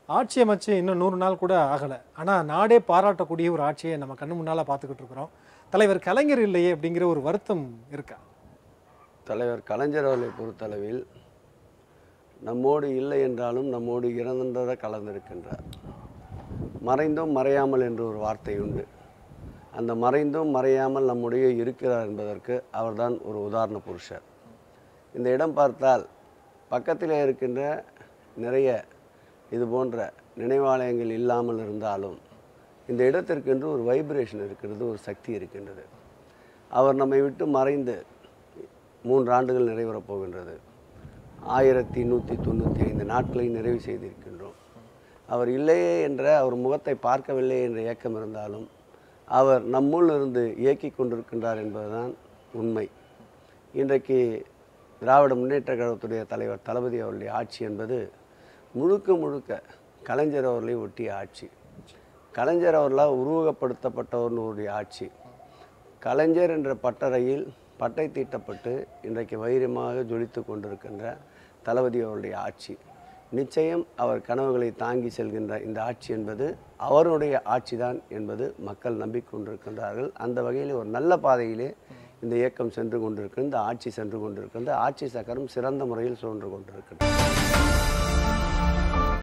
ஆட்சி அமைச்சு இன்னும் நூறு நாள் கூட ஆகலை ஆனால் நாடே பாராட்டக்கூடிய ஒரு ஆட்சியை நம்ம கண்ணு முன்னால் பார்த்துக்கிட்டு இருக்கிறோம் தலைவர் கலைஞர் இல்லையே அப்படிங்கிற ஒரு வருத்தம் இருக்கா தலைவர் கலைஞர் அவர்களை பொறுத்தளவில் நம்மோடு இல்லை என்றாலும் நம்மோடு இறந்ததை கலந்திருக்கின்றார் மறைந்தும் மறையாமல் என்று ஒரு வார்த்தை உண்டு அந்த மறைந்தும் மறையாமல் நம்முடைய இருக்கிறார் என்பதற்கு அவர்தான் ஒரு உதாரண புருஷர் இந்த இடம் பார்த்தால் பக்கத்திலே இருக்கின்ற நிறைய இது போன்ற நினைவாலயங்கள் இல்லாமல் இருந்தாலும் இந்த இடத்திற்கென்று ஒரு வைப்ரேஷன் இருக்கிறது ஒரு சக்தி இருக்கின்றது அவர் நம்மை விட்டு மறைந்து மூன்று ஆண்டுகள் நிறைவேறப் போகின்றது ஆயிரத்தி நூற்றி தொண்ணூற்றி ஐந்து நாட்களை நிறைவு செய்திருக்கின்றோம் அவர் இல்லையே என்ற அவர் முகத்தை பார்க்கவில்லை என்ற ஏக்கம் இருந்தாலும் அவர் நம்முள் இருந்து இயக்கிக் கொண்டிருக்கின்றார் என்பதுதான் உண்மை இன்றைக்கு திராவிட முன்னேற்ற கழகத்துடைய தலைவர் தளபதி அவருடைய ஆட்சி என்பது முழுக்க முழுக்க கலைஞர் அவர்களை ஒட்டிய ஆட்சி கலைஞர் அவர்களால் உருவகப்படுத்தப்பட்டவர்களுடைய ஆட்சி கலைஞர் என்ற பட்டறையில் பட்டை தீட்டப்பட்டு இன்றைக்கு வைரமாக ஜொலித்து கொண்டிருக்கின்ற தளபதி அவருடைய ஆட்சி நிச்சயம் அவர் கனவுகளை தாங்கி செல்கின்ற இந்த ஆட்சி என்பது அவருடைய ஆட்சிதான் என்பது மக்கள் நம்பிக்கொண்டிருக்கின்றார்கள் அந்த வகையில் ஒரு நல்ல பாதையிலே இந்த இயக்கம் சென்று கொண்டிருக்கிறது இந்த ஆட்சி சென்று கொண்டிருக்கிறது ஆட்சி சக்கரம் சிறந்த முறையில் சுழன்று கொண்டிருக்கிறது